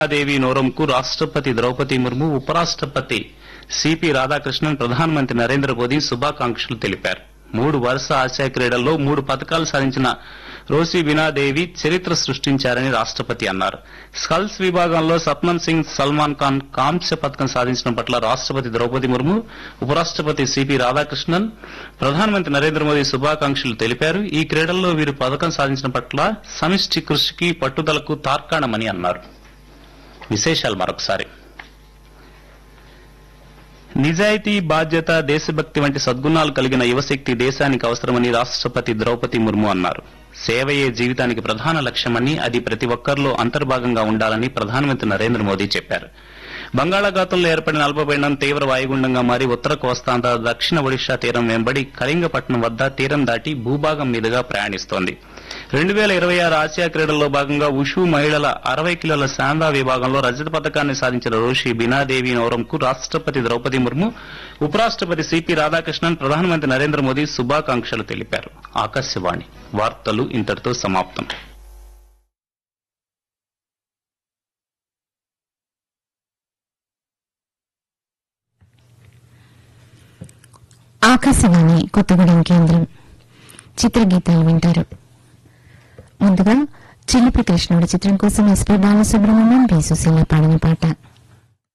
దేవి నోరంకు రాష్ట్రపతి ద్రౌపది ముర్ము ఉపరాష్ట్రపతి సిపి రాధాకృష్ణన్ ప్రధానమంత్రి నరేంద్ర మోదీ శుభాకాంక్షలు తెలిపారు మూడు వరుస ఆసియా క్రీడల్లో మూడు పథకాలు సాధించిన రోసి బినాదేవి చరిత్ర సృష్టించారని రాష్ట్రపతి అన్నారు స్కల్స్ విభాగంలో సప్నం సింగ్ సల్మాన్ ఖాన్ కాంస్య పథకం సాధించడం పట్ల రాష్ట్రపతి ద్రౌపది ముర్ము ఉపరాష్ట్రపతి సిపి రాధాకృష్ణన్ ప్రధానమంత్రి నరేంద్ర మోదీ శుభాకాంక్షలు తెలిపారు ఈ క్రీడల్లో వీరు పథకం సాధించడం పట్ల సమిష్టి కృషికి పట్టుదలకు తార్కాణమని అన్నారు విశేషాలు మరొకసారి నిజాయితీ బాధ్యత దేశభక్తి వంటి సద్గుణాలు కలిగిన యువశక్తి దేశానికి అవసరమని రాష్ట్రపతి ద్రౌపది ముర్ము అన్నారు సేవయే జీవితానికి ప్రధాన లక్ష్యమని అది ప్రతి ఒక్కరిలో అంతర్భాగంగా ఉండాలని ప్రధానమంత్రి నరేంద్ర మోదీ చెప్పారు బంగాళాఖాతంలో ఏర్పడిన అల్పపీడనం తీవ్ర వాయుగుండంగా మారి ఉత్తర కోస్తాంధ్ర దక్షిణ ఒడిశా తీరం వెంబడి కళింగపట్నం వద్ద తీరం దాటి భూభాగం మీదుగా ప్రయాణిస్తోంది రెండు వేల ఇరవై ఆరు ఆసియా క్రీడల్లో భాగంగా ఉషు మహిళల అరవై కిలోల శాందా విభాగంలో రజత పథకాన్ని సాధించిన రోషి బినాదేవి నవరంకు రాష్ట్రపతి ద్రౌపది ముర్ము ఉపరాష్ట్రపతి సిపి రాధాకృష్ణన్ ప్రధానమంత్రి నరేంద్ర మోదీ శుభాకాంక్షలు తెలిపారు ఆకాశవాణి వార్తలు ఇంతటితో సమాప్తం ఆకాశవాణి కొత్తగూడెం కేంద్రం చిత్రగీతాలు వింటారు ముందుగా చిలిపి కృష్ణుడి చిత్రం కోసం ఎస్పీ బాలసుబ్రహ్మణ్యం బి సుశీల పాడిన పాట